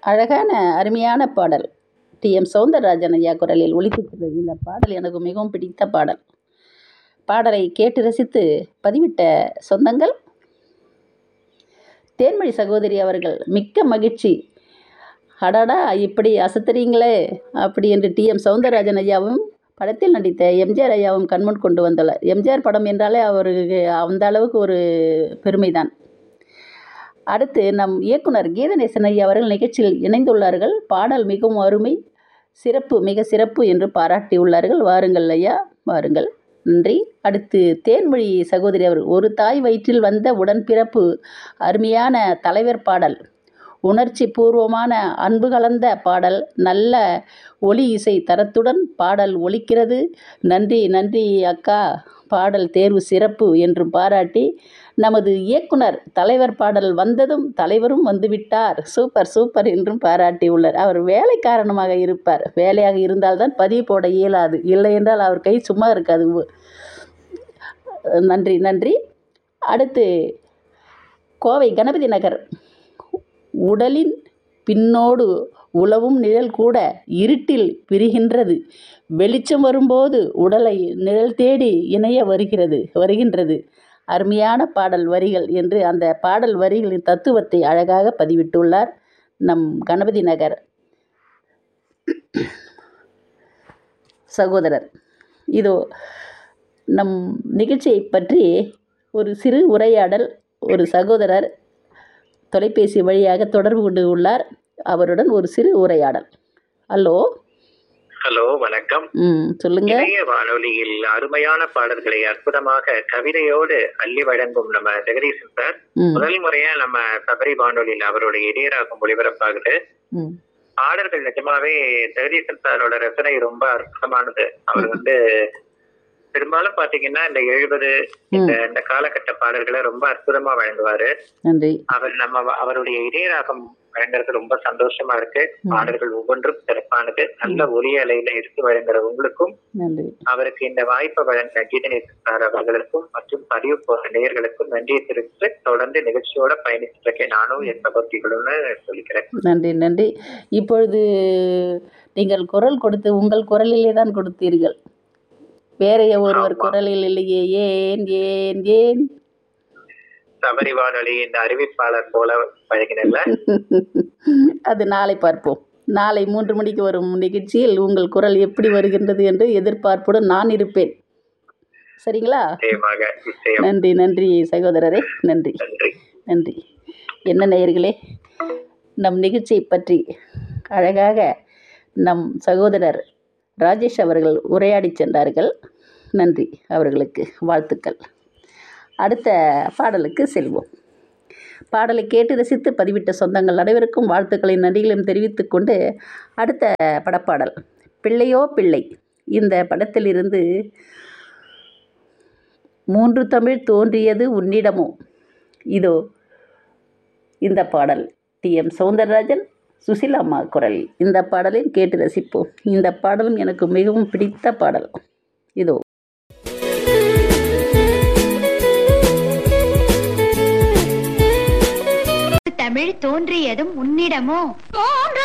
அழகான அருமையான பாடல் டி எம் சௌந்தரராஜன் ஐயா குரலில் ஒலித்திருக்கிறது இந்த பாடல் எனக்கு மிகவும் பிடித்த பாடல் பாடலை கேட்டு ரசித்து பதிவிட்ட சொந்தங்கள் தேன்மொழி சகோதரி அவர்கள் மிக்க மகிழ்ச்சி அடடா இப்படி அசத்துறீங்களே அப்படி என்று டி எம் சௌந்தரராஜன் ஐயாவும் படத்தில் நடித்த எம்ஜிஆர் ஐயாவும் கண்முன் கொண்டு வந்துள்ளார் எம்ஜிஆர் படம் என்றாலே அவருக்கு அந்த அளவுக்கு ஒரு பெருமைதான் அடுத்து நம் இயக்குனர் கீதநேசன் ஐயா அவர்கள் நிகழ்ச்சியில் இணைந்துள்ளார்கள் பாடல் மிகவும் அருமை சிறப்பு மிக சிறப்பு என்று பாராட்டியுள்ளார்கள் வாருங்கள் ஐயா வாருங்கள் நன்றி அடுத்து தேன்மொழி சகோதரி அவர் ஒரு தாய் வயிற்றில் வந்த உடன்பிறப்பு அருமையான தலைவர் பாடல் உணர்ச்சி பூர்வமான அன்பு கலந்த பாடல் நல்ல ஒலி இசை தரத்துடன் பாடல் ஒலிக்கிறது நன்றி நன்றி அக்கா பாடல் தேர்வு சிறப்பு என்றும் பாராட்டி நமது இயக்குனர் தலைவர் பாடல் வந்ததும் தலைவரும் வந்துவிட்டார் சூப்பர் சூப்பர் என்றும் பாராட்டியுள்ளார் அவர் வேலை காரணமாக இருப்பார் வேலையாக இருந்தால்தான் பதிவு போட இயலாது இல்லை என்றால் அவர் கை சும்மா இருக்காது நன்றி நன்றி அடுத்து கோவை கணபதி நகர் உடலின் பின்னோடு உழவும் நிழல் கூட இருட்டில் பிரிகின்றது வெளிச்சம் வரும்போது உடலை நிழல் தேடி இணைய வருகிறது வருகின்றது அருமையான பாடல் வரிகள் என்று அந்த பாடல் வரிகளின் தத்துவத்தை அழகாக பதிவிட்டுள்ளார் நம் கணபதி நகர் சகோதரர் இதோ நம் நிகழ்ச்சியை பற்றி ஒரு சிறு உரையாடல் ஒரு சகோதரர் தொலைபேசி வழியாக தொடர்பு கொண்டு உள்ளார் அவருடன் ஒரு சிறு உரையாடல் ஹலோ ஹலோ வணக்கம் ம் சொல்லுங்க இணைய வானொலியில் அருமையான பாடல்களை அற்புதமாக கவிதையோடு அள்ளி வழங்கும் நம்ம ஜெகதீசன் சார் ம் முதல் முறையா நம்ம சபரி வானொலியில் அவருடைய இடையராகும் ஒளிபரப்பாகுது ம் பாடல்கள் நிஜமாவே ஜெகதீசன் சாரோட ரசனை ரொம்ப அற்புதமானது அவர் வந்து பெரும்பாலும் பாத்தீங்கன்னா இந்த எழுபது இந்த இந்த காலகட்ட பாடல்களை ரொம்ப அற்புதமா வழங்குவாரு நன்றி அவர் நம்ம வ- அவருடைய இடையராகம் வழங்குறது ரொம்ப சந்தோஷமா இருக்கு பாடல்கள் ஒவ்வொன்றும் சிறப்பானது நல்ல ஒலி அலையில எடுத்து வழங்குற உங்களுக்கும் நன்றி அவருக்கு இந்த வாய்ப்பை வழங்கின கீதநேசன் சார் அவர்களுக்கும் மற்றும் பதிவு போற நேயர்களுக்கும் நன்றியை தெரிவித்து தொடர்ந்து நிகழ்ச்சியோட பயணிச்சுட்டு இருக்கேன் நானும் என் சகோதரிகளும்னு சொல்லிக்கிறேன் நன்றி நன்றி இப்பொழுது நீங்கள் குரல் கொடுத்து உங்கள் குரலிலே தான் கொடுத்தீர்கள் வேற ஒருவர் ஆமா. குரலில் இல்லையே ஏன் ஏன் ஏன் சபரி வானொலி இந்த அறிவிப்பாளர் போல வழங்கினல அது நாளை பார்ப்போம் நாளை மூன்று மணிக்கு வரும் நிகழ்ச்சியில் உங்கள் குரல் எப்படி வருகின்றது என்று எதிர்பார்ப்புடன் நான் இருப்பேன் சரிங்களா நிச்சயமாக நிச்சயம் நன்றி நன்றி சகோதரரே நன்றி நன்றி நன்றி என்ன நேயர்களே நம் நிகழ்ச்சியை பற்றி அழகாக நம் சகோதரர் ராஜேஷ் அவர்கள் உரையாடி சென்றார்கள் நன்றி அவர்களுக்கு வாழ்த்துக்கள் அடுத்த பாடலுக்கு செல்வோம் பாடலை கேட்டு ரசித்து பதிவிட்ட சொந்தங்கள் அனைவருக்கும் வாழ்த்துக்களையும் நன்றிகளையும் தெரிவித்துக் கொண்டு அடுத்த படப்பாடல் பிள்ளையோ பிள்ளை இந்த படத்திலிருந்து மூன்று தமிழ் தோன்றியது உன்னிடமோ இதோ இந்த பாடல் டி எம் சௌந்தரராஜன் சுசிலாம்மா குரல் இந்த பாடலையும் கேட்டு ரசிப்போம் இந்த பாடலும் எனக்கு மிகவும் பிடித்த பாடல் இதோ தமிழ் தோன்றியதும் உன்னிடமோ தோன்ற